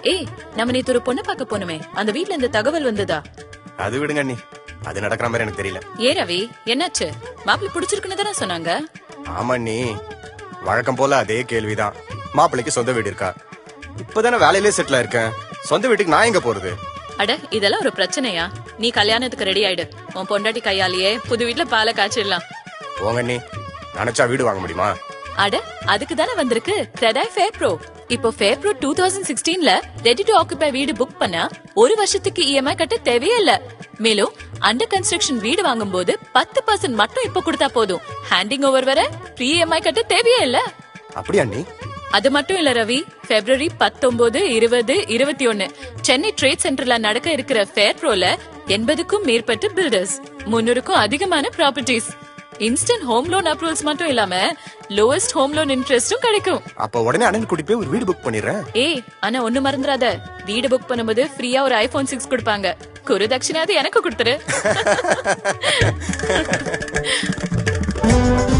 ஏய் நம்ம நேத்து ஒரு பொண்ணை பார்க்க போனோமே அந்த வீட்ல இந்த தகவல் வந்ததா அது விடுங்க அண்ணி அது நடக்கிற மாதிரி எனக்கு தெரியல ஏ ரவி என்னாச்சு மாப்பிள்ளை பிடிச்சிருக்குன்னு தானே சொன்னாங்க ஆமா அண்ணி வழக்கம் போல அதே கேள்விதான் மாப்பிள்ளைக்கு சொந்த வீடு இருக்கா இப்பதானே வேலையிலே செட்டில் இருக்கேன் சொந்த வீட்டுக்கு நான் எங்க போறது அட இதெல்லாம் ஒரு பிரச்சனையா நீ கல்யாணத்துக்கு ரெடி ஆயிடு உன் பொண்டாட்டி கையாலேயே புது வீட்ல பாலை காய்ச்சிடலாம் போங்க அண்ணி நினைச்சா வீடு வாங்க முடியுமா அட அதுக்கு தானே வந்திருக்கு கிரெடாய் ஃபேர் ப்ரோ இப்போ ஃபேர் ப்ரோ டூ தௌசண்ட் சிக்ஸ்டீன்ல ரெடி டு ஆக்குபை வீடு புக் பண்ணா ஒரு வருஷத்துக்கு இஎம்ஐ கட்ட தேவையே இல்ல மேலும் அண்டர் கன்ஸ்ட்ரக்ஷன் வீடு வாங்கும்போது பத்து பர்சன்ட் மட்டும் இப்ப கொடுத்தா போதும் ஹேண்டிங் ஓவர் வர ஃப்ரீ இஎம்ஐ கட்ட தேவையே இல்ல அப்படியா அண்ணி அது மட்டும் இல்ல ரவி பிப்ரவரி பத்தொன்பது இருபது இருபத்தி ஒன்னு சென்னை ட்ரேட் சென்டர்ல நடக்க இருக்கிற ஃபேர் ப்ரோல எண்பதுக்கும் மேற்பட்ட பில்டர்ஸ் முன்னூறுக்கும் அதிகமான properties instant home loan approvals மட்டும் இல்லாம லோவஸ்ட் ஹோம் லோன் இன்ட்ரெஸ்டும் கிடைக்கும் அப்ப உடனே அண்ணன் கூட்டிட்டு போய் ஒரு வீடு புக் பண்ணிடுறேன் ஏய் ஆனா ஒண்ணு மறந்துடாத வீடு புக் பண்ணும்போது ஃப்ரீயா ஒரு ஐபோன் சிக்ஸ் கொடுப்பாங்க குரு தட்சிணாவது எனக்கு கொடுத்துரு